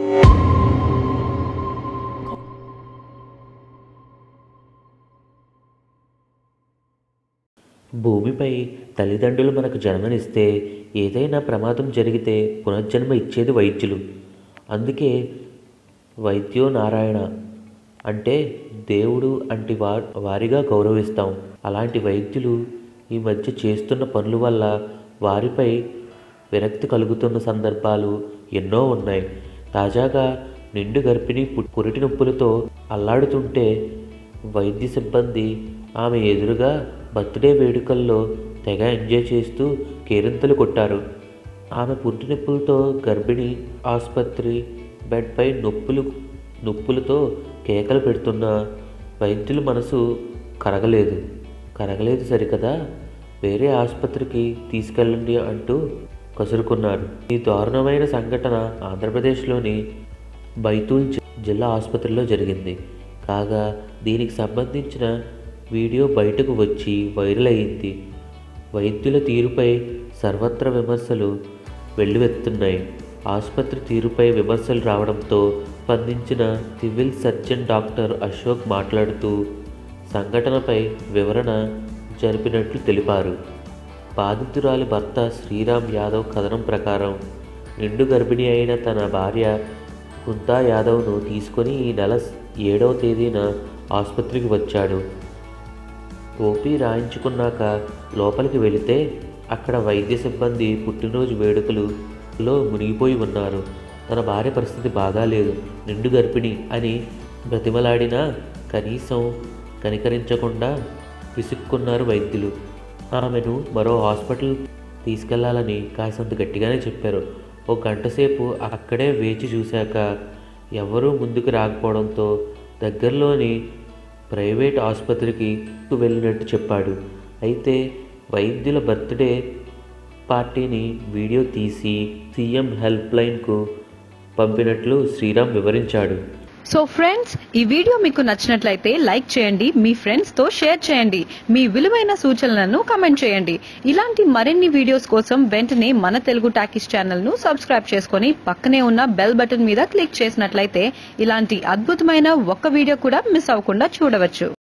భూమిపై తల్లిదండ్రులు మనకు జన్మనిస్తే ఏదైనా ప్రమాదం జరిగితే పునర్జన్మ ఇచ్చేది వైద్యులు అందుకే వైద్యో నారాయణ అంటే దేవుడు అంటి వా వారిగా గౌరవిస్తాం అలాంటి వైద్యులు ఈ మధ్య చేస్తున్న పనుల వల్ల వారిపై విరక్తి కలుగుతున్న సందర్భాలు ఎన్నో ఉన్నాయి తాజాగా నిండు గర్భిణి పు- పురిటి నొప్పులతో అల్లాడుతుంటే వైద్య సిబ్బంది ఆమె ఎదురుగా బర్త్డే వేడుకల్లో తెగ ఎంజాయ్ చేస్తూ కేరింతలు కొట్టారు ఆమె పురిటి నొప్పులతో గర్భిణి ఆసుపత్రి బెడ్పై నొప్పులు నొప్పులతో కేకలు పెడుతున్న వైద్యుల మనసు కరగలేదు కరగలేదు సరికదా వేరే ఆసుపత్రికి తీసుకెళ్ళండి అంటూ కసురుకున్నారు ఈ దారుణమైన సంఘటన ఆంధ్రప్రదేశ్లోని బైతూల్ జి- జిల్లా ఆసుపత్రిలో జరిగింది కాగా దీనికి సంబంధించిన వీడియో బయటకు వచ్చి వైరల్ అయింది వైద్యుల తీరుపై సర్వత్ర విమర్శలు వెల్లువెత్తున్నాయి ఆసుపత్రి తీరుపై విమర్శలు రావడంతో స్పందించిన సివిల్ సర్జన్ డాక్టర్ అశోక్ మాట్లాడుతూ సంఘటనపై వివరణ జరిపినట్లు తెలిపారు బాధితురాలి భర్త శ్రీరామ్ యాదవ్ కథనం ప్రకారం నిండు గర్భిణి అయిన తన భార్య కుంతా యాదవ్ను తీసుకొని ఈ నెల ఏడవ తేదీన ఆసుపత్రికి వచ్చాడు ఓపీ రాయించుకున్నాక లోపలికి వెళితే అక్కడ వైద్య సిబ్బంది పుట్టినరోజు వేడుకలులో మునిగిపోయి ఉన్నారు తన భార్య పరిస్థితి బాగాలేదు నిండు గర్భిణి అని బ్రతిమలాడినా కనీసం కనికరించకుండా విసుక్కున్నారు వైద్యులు ఆమెను మరో హాస్పిటల్ తీసుకెళ్లాలని కాసంత గట్టిగానే చెప్పారు ఓ గంట సేపు అక్కడే వేచి చూశాక ఎవరూ ముందుకు రాకపోవడంతో దగ్గరలోని ప్రైవేట్ ఆసుపత్రికి వెళ్ళినట్టు చెప్పాడు అయితే వైద్యుల బర్త్డే పార్టీని వీడియో తీసి సీఎం హెల్ప్ లైన్కు పంపినట్లు శ్రీరామ్ వివరించాడు సో ఫ్రెండ్స్ ఈ వీడియో మీకు నచ్చినట్లయితే లైక్ చేయండి మీ ఫ్రెండ్స్ తో షేర్ చేయండి మీ విలువైన సూచనలను కమెంట్ చేయండి ఇలాంటి మరిన్ని వీడియోస్ కోసం వెంటనే మన తెలుగు టాకీస్ ఛానల్ ను సబ్స్క్రైబ్ చేసుకొని పక్కనే ఉన్న బెల్ బటన్ మీద క్లిక్ చేసినట్లయితే ఇలాంటి అద్భుతమైన ఒక్క వీడియో కూడా మిస్ అవ్వకుండా చూడవచ్చు